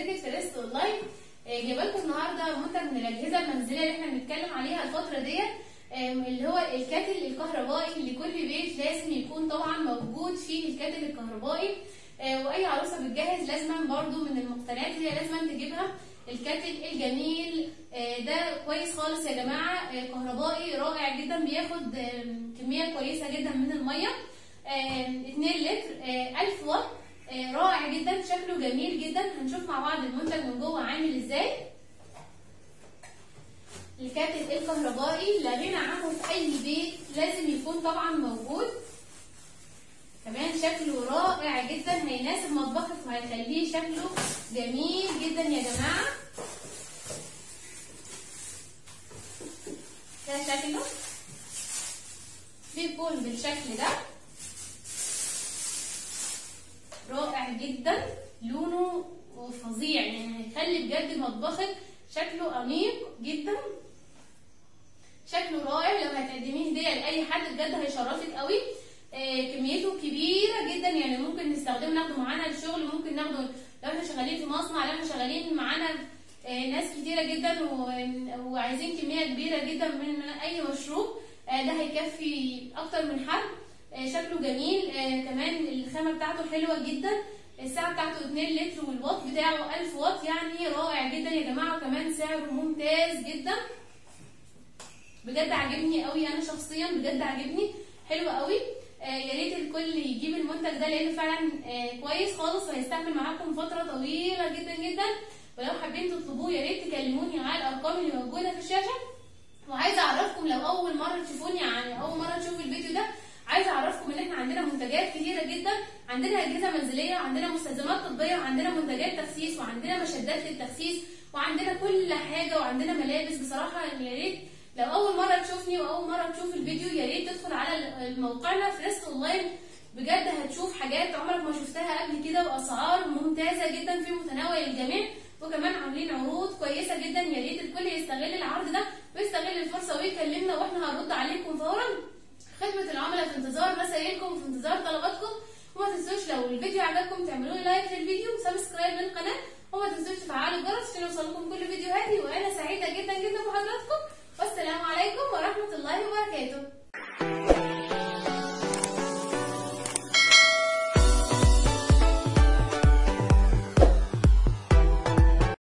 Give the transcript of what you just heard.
شركه فيرست اونلاين آه، جايبه لكم النهارده منتج من الاجهزه المنزليه اللي احنا بنتكلم عليها الفتره ديت آم، اللي هو الكاتل الكهربائي اللي كل بيت لازم يكون طبعا موجود فيه الكاتل الكهربائي آه، واي عروسه بتجهز لازما برضو من المقتنيات اللي هي لازما تجيبها الكاتل الجميل آه، ده كويس خالص يا جماعه آه، كهربائي رائع جدا بياخد آم، كميه كويسه جدا من الميه آم، 2 لتر آه، 1000 واط آه، رائع جدا شكله جميل جدا هنشوف مع بعض المنتج من جوه عامل ازاي الكاتل الكهربائي لا غنى عنه في اي بيت لازم يكون طبعا موجود كمان شكله رائع جدا هيناسب مطبخك وهيخليه شكله جميل جدا يا جماعه ده شكله بيكون بالشكل ده رائع جدا لونه فظيع يعني هيخلي بجد مطبخك شكله انيق جدا شكله رائع لو هتقدميه هديه لاي حد بجد هيشرفك قوي آه كميته كبيره جدا يعني ممكن نستخدمه ناخده معانا الشغل ممكن ناخده لو احنا شغالين في مصنع لو احنا شغالين معانا آه ناس كتيره جدا و- وعايزين كميه كبيره جدا من اي مشروب آه ده هيكفي اكتر من حد آه شكله جميل آه كمان الخامه بتاعته حلوه جدا الساعه بتاعته 2 لتر والواط بتاعه 1000 واط يعني رائع جدا يا جماعه وكمان سعره ممتاز جدا بجد عاجبني قوي انا شخصيا بجد عاجبني حلو قوي آه يا ريت الكل يجيب المنتج ده لانه فعلا آه كويس خالص وهيستحمل معاكم فتره طويله جدا جدا ولو حابين تطلبوه يا ريت تكلموني على الارقام اللي موجوده في الشاشه وعايزه اعرفكم لو اول مره تشوفوني يعني اول مره تشوفوا الفيديو ده عايزه اعرفكم ان احنا عندنا منتجات كتيره جدا عندنا اجهزه منزليه وعندنا مستلزمات طبيه وعندنا منتجات تخسيس وعندنا مشدات للتخسيس وعندنا كل حاجه وعندنا ملابس بصراحه يا ريت لو اول مره تشوفني واول مره تشوف الفيديو يا ريت تدخل على موقعنا فريست اونلاين بجد هتشوف حاجات عمرك ما شفتها قبل كده واسعار ممتازه جدا في متناول الجميع وكمان عاملين عروض كويسه جدا يا ريت الكل يستغل العرض ده ويستغل الفرصه ويكلمنا واحنا هنرد عليكم فورا خدمه العملاء في انتظار رسائلكم وفي انتظار طلباتكم وما تنسوش لو الفيديو عجبكم تعملوا لي لايك للفيديو وسبسكرايب للقناه وما تنسوش تفعلوا الجرس عشان يوصلكم كل فيديوهاتي